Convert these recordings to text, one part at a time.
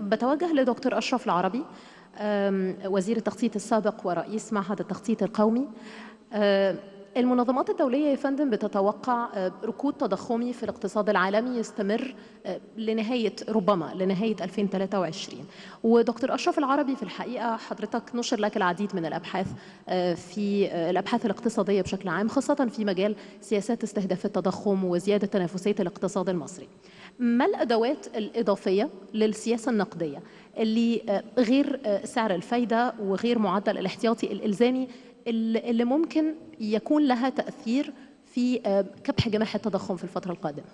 بتوجه لدكتور أشرف العربي أم، وزير التخطيط السابق ورئيس معهد التخطيط القومي أم، المنظمات الدولية يا فندم بتتوقع أه، ركود تضخمي في الاقتصاد العالمي يستمر أه، لنهاية ربما لنهاية 2023 ودكتور أشرف العربي في الحقيقة حضرتك نشر لك العديد من الأبحاث أه، في أه، الأبحاث الاقتصادية بشكل عام خاصة في مجال سياسات استهداف التضخم وزيادة تنافسية الاقتصاد المصري ما الأدوات الإضافية للسياسة النقدية اللي آه، غير آه، سعر الفايدة وغير معدل الاحتياطي الإلزامي اللي اللي ممكن يكون لها تأثير في آه، كبح جماح التضخم في الفترة القادمة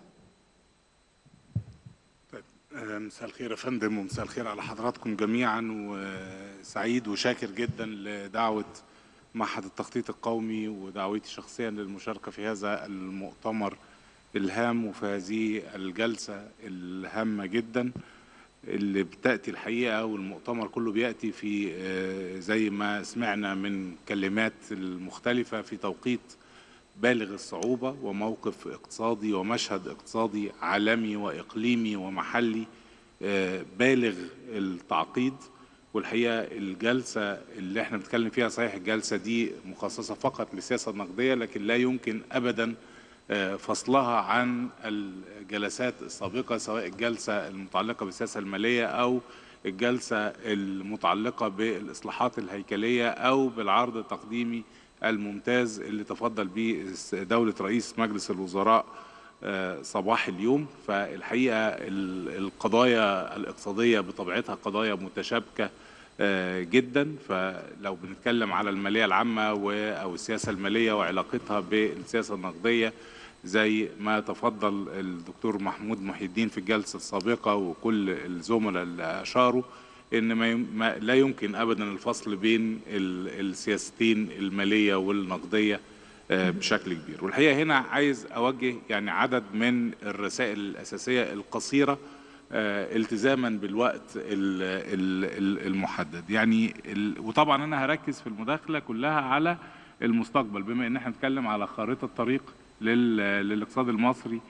طيب آه، مساء الخير يا فندم ومساء الخير على حضراتكم جميعا وسعيد وشاكر جدا لدعوة معهد التخطيط القومي ودعوتي شخصيا للمشاركة في هذا المؤتمر الهام وفي هذه الجلسة الهامة جدا اللي بتأتي الحقيقة والمؤتمر كله بيأتي في آه، زي ما سمعنا من كلمات المختلفة في توقيت بالغ الصعوبة وموقف اقتصادي ومشهد اقتصادي عالمي وإقليمي ومحلي آه، بالغ التعقيد والحقيقة الجلسة اللي احنا بنتكلم فيها صحيح الجلسة دي مخصصة فقط للسياسة النقدية لكن لا يمكن أبدا آه، فصلها عن الجلسات السابقة سواء الجلسة المتعلقة بالسياسة المالية أو الجلسة المتعلقة بالإصلاحات الهيكلية أو بالعرض التقديمي الممتاز اللي تفضل به دولة رئيس مجلس الوزراء آه، صباح اليوم فالحقيقة ال- القضايا الاقتصادية بطبيعتها قضايا متشابكة آه، جدا فلو بنتكلم على المالية العامة و- أو السياسة المالية وعلاقتها بالسياسة النقدية زي ما تفضل الدكتور محمود محي الدين في الجلسة السابقة وكل الزملاء اللي أشاروا ان ما يم- ما لا يمكن ابدا الفصل بين ال- السياستين الماليه والنقديه آه، بشكل كبير والحقيقه هنا عايز اوجه يعني عدد من الرسائل الاساسيه القصيره آه، التزاما بالوقت ال- ال- ال- المحدد يعني ال- وطبعا انا هركز في المداخله كلها على المستقبل بما ان احنا نتكلم على خارطه طريق لل- للاقتصاد المصري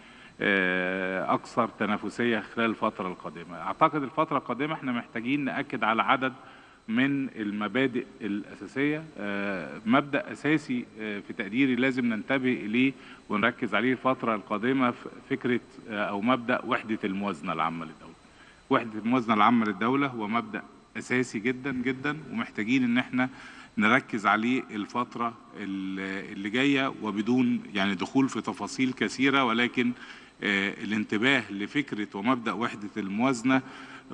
آه، اكثر تنافسيه خلال الفتره القادمه اعتقد الفتره القادمه احنا محتاجين ناكد على عدد من المبادئ الاساسيه آه، مبدا اساسي آه، في تقديري لازم ننتبه اليه ونركز عليه الفتره القادمه في فكره آه، او مبدا وحده الموازنه العامه للدوله وحده الموازنه العامه للدوله هو مبدا اساسي جدا جدا ومحتاجين ان احنا نركز عليه الفتره ال- اللي جايه وبدون يعني دخول في تفاصيل كثيره ولكن آه، الانتباه لفكره ومبدا وحده الموازنه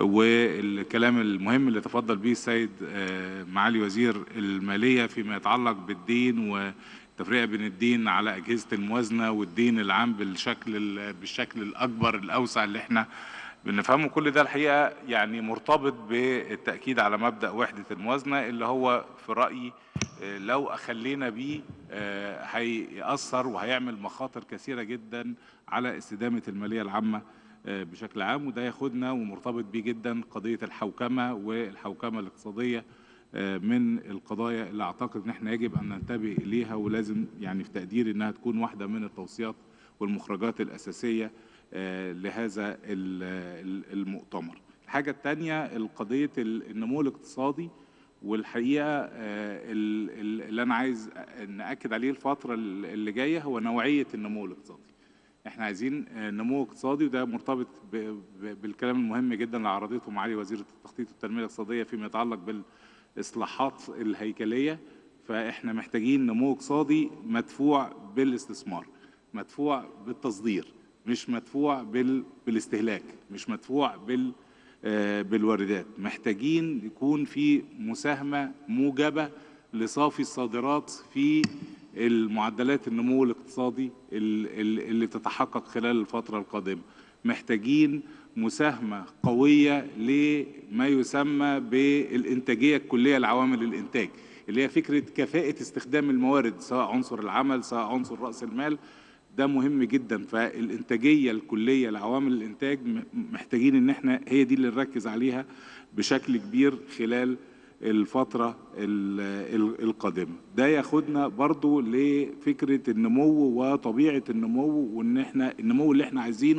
والكلام المهم اللي تفضل به السيد آه، معالي وزير الماليه فيما يتعلق بالدين والتفرقه بين الدين على اجهزه الموازنه والدين العام بالشكل ال- بالشكل الاكبر الاوسع اللي احنا بنفهمه كل ده الحقيقه يعني مرتبط بالتاكيد على مبدا وحده الموازنه اللي هو في رايي آه، لو اخلينا بيه آه، هيأثر وهيعمل مخاطر كثيره جدا على استدامه الماليه العامه آه، بشكل عام وده ياخدنا ومرتبط بيه جدا قضيه الحوكمه والحوكمه الاقتصاديه آه، من القضايا اللي اعتقد ان احنا يجب ان ننتبه اليها ولازم يعني في تقديري انها تكون واحده من التوصيات والمخرجات الاساسيه آه، لهذا ال- ال- المؤتمر. الحاجه الثانيه القضيه النمو الاقتصادي والحقيقه آه، ال- ال- اللي انا عايز ناكد عليه الفتره اللي جايه هو نوعيه النمو الاقتصادي. احنا عايزين آه، نمو اقتصادي وده مرتبط ب- ب- بالكلام المهم جدا اللي عرضته معالي وزيره التخطيط والتنميه الاقتصاديه فيما يتعلق بالاصلاحات الهيكليه فاحنا محتاجين نمو اقتصادي مدفوع بالاستثمار مدفوع بالتصدير مش مدفوع بال... بالاستهلاك مش مدفوع بال آه، بالواردات محتاجين يكون في مساهمة موجبة لصافي الصادرات في المعدلات النمو الاقتصادي ال- ال- اللي تتحقق خلال الفترة القادمة محتاجين مساهمة قوية لما يسمى بالإنتاجية الكلية لعوامل الإنتاج اللي هي فكرة كفاءة استخدام الموارد سواء عنصر العمل سواء عنصر رأس المال ده مهم جدا فالإنتاجية الكلية لعوامل الإنتاج م- محتاجين إن احنا هي دي اللي نركز عليها بشكل كبير خلال الفترة ال- ال- القادمة ده ياخدنا برضو لفكرة النمو وطبيعة النمو وإن احنا النمو اللي احنا عايزينه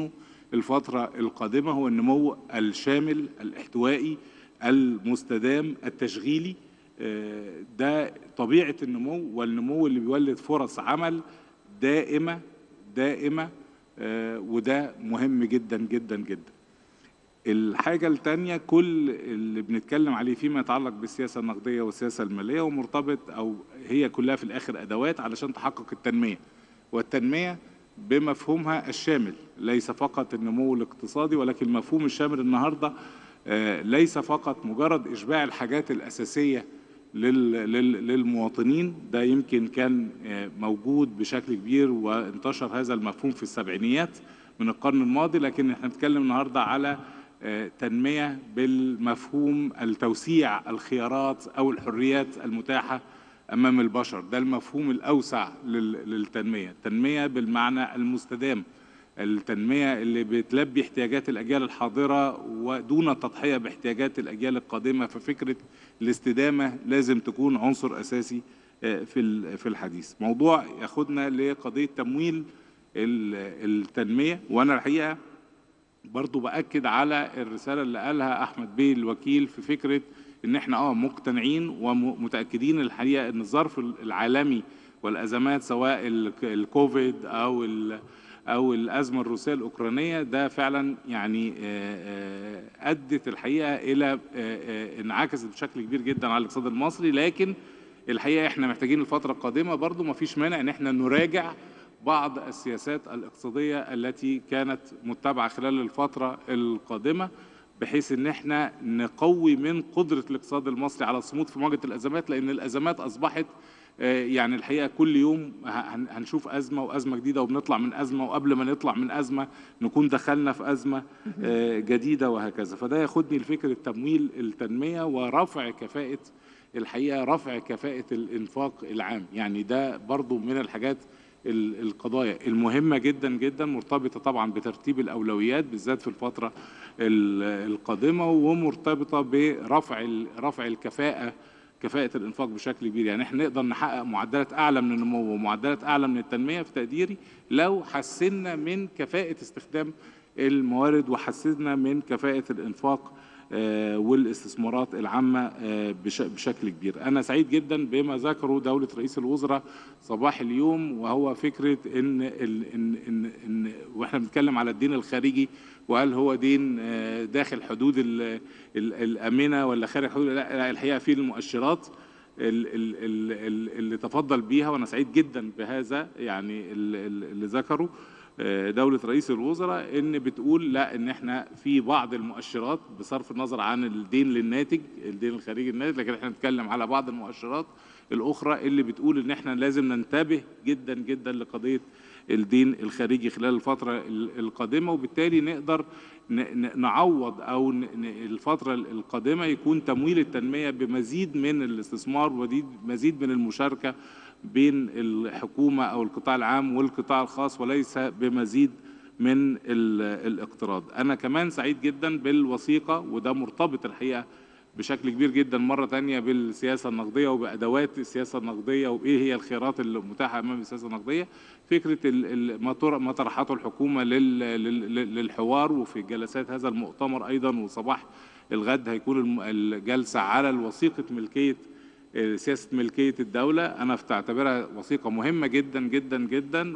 الفترة القادمة هو النمو الشامل الاحتوائي المستدام التشغيلي آه، ده طبيعة النمو والنمو اللي بيولد فرص عمل دائمة دائمة آه، وده مهم جدا جدا جدا الحاجة التانية كل اللي بنتكلم عليه فيما يتعلق بالسياسة النقدية والسياسة المالية ومرتبط أو هي كلها في الآخر أدوات علشان تحقق التنمية والتنمية بمفهومها الشامل ليس فقط النمو الاقتصادي ولكن المفهوم الشامل النهاردة آه، ليس فقط مجرد إشباع الحاجات الأساسية لل- لل- للمواطنين ده يمكن كان آه، موجود بشكل كبير وانتشر هذا المفهوم في السبعينيات من القرن الماضي لكن احنا بنتكلم النهارده على آه، تنمية بالمفهوم التوسيع الخيارات أو الحريات المتاحة أمام البشر ده المفهوم الأوسع لل- للتنمية التنمية بالمعنى المستدام التنمية اللي بتلبي احتياجات الأجيال الحاضرة ودون التضحية باحتياجات الأجيال القادمة ففكرة الاستدامة لازم تكون عنصر أساسي آه، في ال- في الحديث موضوع ياخدنا لقضية تمويل ال- التنمية وأنا الحقيقة برضو بأكد على الرسالة اللي قالها أحمد بيه الوكيل في فكرة إن إحنا آه مقتنعين ومتأكدين الحقيقة إن الظرف العالمي والأزمات سواء ال- الكوفيد أو ال- أو الأزمة الروسية الأوكرانية ده فعلا يعني آه، آه، أدت الحقيقة إلى آه، آه، انعكست بشكل كبير جدا على الاقتصاد المصري لكن الحقيقة إحنا محتاجين الفترة القادمة برضو مفيش مانع إن إحنا نراجع بعض السياسات الاقتصادية التي كانت متبعة خلال الفترة القادمة بحيث ان احنا نقوي من قدرة الاقتصاد المصري على الصمود في مواجهة الازمات لان الازمات اصبحت آه، يعني الحقيقة كل يوم هن- هنشوف أزمة وأزمة جديدة وبنطلع من أزمة وقبل ما نطلع من أزمة نكون دخلنا في أزمة آه، جديدة وهكذا فده ياخدني لفكرة تمويل التنمية ورفع كفاءة الحقيقة رفع كفاءة الإنفاق العام يعني ده برضو من الحاجات ال- القضايا المهمة جدا جدا مرتبطة طبعا بترتيب الأولويات بالذات في الفترة ال- القادمة ومرتبطة برفع ال- رفع الكفاءة كفاءة الإنفاق بشكل كبير يعني احنا نقدر نحقق معدلات أعلى من النمو ومعدلات أعلى من التنمية في تقديري لو حسنا من كفاءة استخدام الموارد وحسنا من كفاءة الإنفاق آه، والاستثمارات العامة آه، بش- بشكل كبير أنا سعيد جدا بما ذكره دولة رئيس الوزراء صباح اليوم وهو فكرة إن, إن, إن, إن, إن وإحنا بنتكلم على الدين الخارجي وهل هو دين آه، داخل حدود ال- ال- الآمنة ولا خارج حدود لا لا، الحقيقة في المؤشرات ال- ال- ال- ال- اللي تفضل بيها وأنا سعيد جدا بهذا يعني ال- ال- اللي ذكره آه، دولة رئيس الوزراء ان بتقول لا ان احنا في بعض المؤشرات بصرف النظر عن الدين للناتج الدين الخارجي الناتج لكن احنا بنتكلم على بعض المؤشرات الاخرى اللي بتقول ان احنا لازم ننتبه جدا جدا لقضية الدين الخارجي خلال الفترة ال- القادمة وبالتالي نقدر ن- ن- نعوض او ن- ن- الفترة القادمة يكون تمويل التنمية بمزيد من الاستثمار ومزيد من المشاركة بين الحكومة أو القطاع العام والقطاع الخاص وليس بمزيد من ال- الاقتراض أنا كمان سعيد جدا بالوثيقة وده مرتبط الحقيقة بشكل كبير جدا مرة تانية بالسياسة النقدية وبأدوات السياسة النقدية وإيه هي الخيارات المتاحة أمام السياسة النقدية فكرة ال- ال- ما طر- ما طرحته الحكومة لل- لل- للحوار وفي جلسات هذا المؤتمر أيضا وصباح الغد هيكون الم- الجلسة على الوثيقة ملكية سياسة ملكية الدولة أنا تعتبرها وثيقة مهمة جدا جدا جدا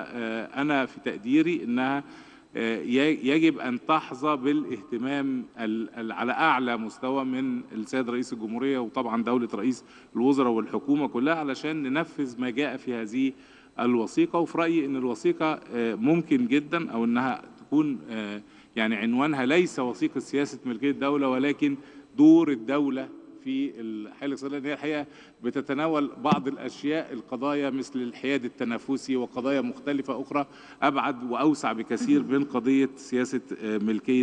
وأنا في تقديري أنها آه، ي- يجب أن تحظى بالاهتمام ال- ال- على أعلى مستوى من السيد رئيس الجمهورية وطبعا دولة رئيس الوزراء والحكومة كلها علشان ننفذ ما جاء في هذه الوثيقة وفي رأيي أن الوثيقة آه، ممكن جدا أو أنها تكون آه، يعني عنوانها ليس وثيقة سياسة ملكية الدولة ولكن دور الدولة في الحياه الاقتصاديه لان هي الحقيقه بتتناول بعض الاشياء القضايا مثل الحياد التنافسي وقضايا مختلفه اخرى ابعد واوسع بكثير من قضيه سياسه آه، ملكيه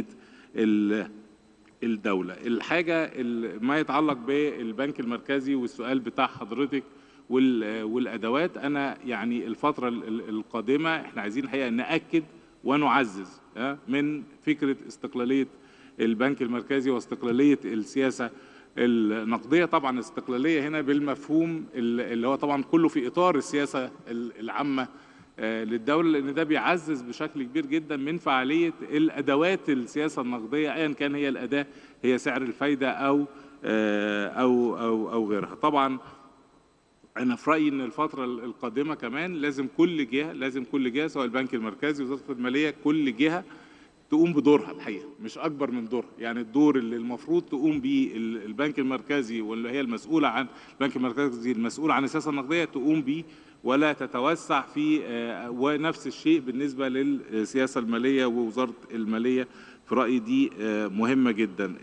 ال- الدوله. الحاجه ال- ما يتعلق بالبنك المركزي والسؤال بتاع حضرتك وال- والادوات انا يعني الفتره ال- ال- القادمه احنا عايزين الحقيقه ناكد ونعزز آه، من فكره استقلاليه البنك المركزي واستقلاليه السياسه النقديه طبعا استقلاليه هنا بالمفهوم ال- اللي هو طبعا كله في اطار السياسه ال- العامه آه، للدوله لان ده بيعزز بشكل كبير جدا من فعاليه الادوات السياسه النقديه ايا كان هي الاداه هي سعر الفايده او آه، او او او غيرها طبعا انا في رايي ان الفتره القادمه كمان لازم كل جهه لازم كل جهه سواء البنك المركزي وزاره الماليه كل جهه تقوم بدورها الحقيقه مش اكبر من دورها يعني الدور اللي المفروض تقوم بيه ال- البنك المركزي واللي هي المسؤوله عن البنك المركزي المسؤول عن السياسه النقديه تقوم بيه ولا تتوسع في آه، ونفس الشيء بالنسبه للسياسه الماليه ووزاره الماليه في رايي دي آه، مهمه جدا ال-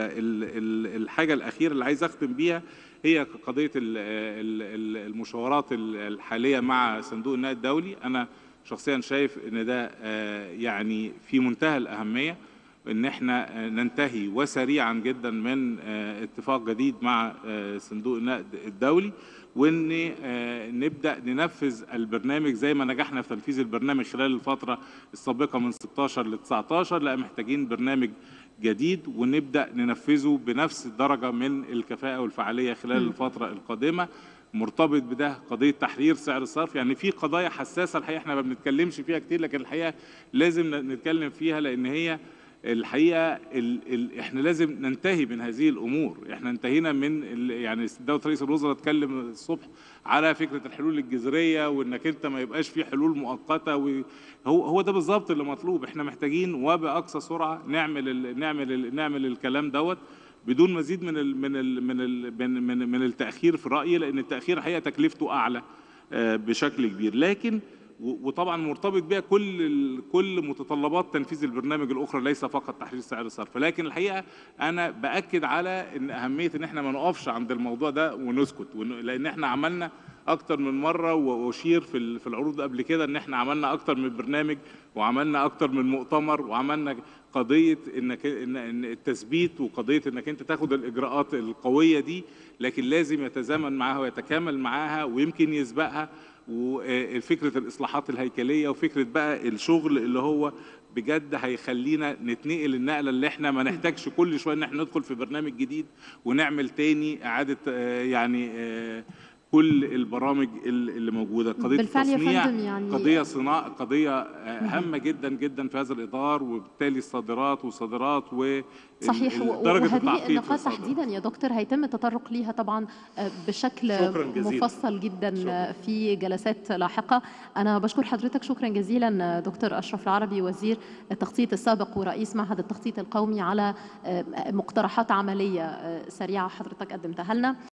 ال- ال- الحاجه الاخيره اللي عايز اختم بيها هي قضيه ال- ال- ال- المشاورات ال- الحاليه مع صندوق النقد الدولي انا شخصيا شايف ان ده آه، يعني في منتهى الاهميه ان احنا آه، ننتهي وسريعا جدا من آه، اتفاق جديد مع آه، صندوق النقد الدولي وان آه، نبدا ننفذ البرنامج زي ما نجحنا في تنفيذ البرنامج خلال الفتره السابقه من 16 ل 19 لا محتاجين برنامج جديد ونبدا ننفذه بنفس الدرجه من الكفاءه والفعاليه خلال مم. الفتره القادمه مرتبط بده قضيه تحرير سعر الصرف يعني في قضايا حساسه الحقيقه احنا ما بنتكلمش فيها كتير لكن الحقيقه لازم نتكلم فيها لان هي الحقيقه ال ال احنا لازم ننتهي من هذه الامور احنا انتهينا من ال يعني دوله رئيس الوزراء اتكلم الصبح على فكره الحلول الجذريه وانك انت ما يبقاش في حلول مؤقته وهو هو ده بالظبط اللي مطلوب احنا محتاجين وباقصى سرعه نعمل ال نعمل ال نعمل الكلام دوت بدون مزيد من ال من ال من ال من من, من التاخير في رايي لان التاخير الحقيقه تكلفته اعلى آه، بشكل كبير لكن و- وطبعا مرتبط بها كل ال- كل متطلبات تنفيذ البرنامج الاخرى ليس فقط تحرير سعر الصرف لكن الحقيقه انا باكد على ان اهميه ان احنا ما نقفش عند الموضوع ده ونسكت ون- لان احنا عملنا اكتر من مره واشير في ال- في العروض قبل كده ان احنا عملنا اكتر من برنامج وعملنا اكتر من مؤتمر وعملنا قضيه انك ان إن التثبيت وقضيه انك انت تاخد الاجراءات القويه دي لكن لازم يتزامن معاها ويتكامل معاها ويمكن يسبقها وفكره الاصلاحات الهيكليه وفكره بقى الشغل اللي هو بجد هيخلينا نتنقل النقله اللي احنا ما نحتاجش كل شويه ان احنا ندخل في برنامج جديد ونعمل تاني اعاده آه، يعني آه، كل البرامج ال- اللي موجوده قضيه بالفعل يا التصنيع فندم يعني قضيه صناعه قضيه آه، هامه جدا جدا في هذا الاطار وبالتالي الصادرات وصادرات و صحيح و- درجه وهذه التعقيد في النقاط الصادرات. تحديدا يا دكتور هيتم التطرق ليها طبعا آه، بشكل شكراً جزيلاً. مفصل جدا شكراً. آه، في جلسات لاحقه انا بشكر حضرتك شكرا جزيلا آه، دكتور اشرف العربي وزير التخطيط السابق ورئيس معهد التخطيط القومي على آه، مقترحات عمليه آه، سريعه حضرتك قدمتها لنا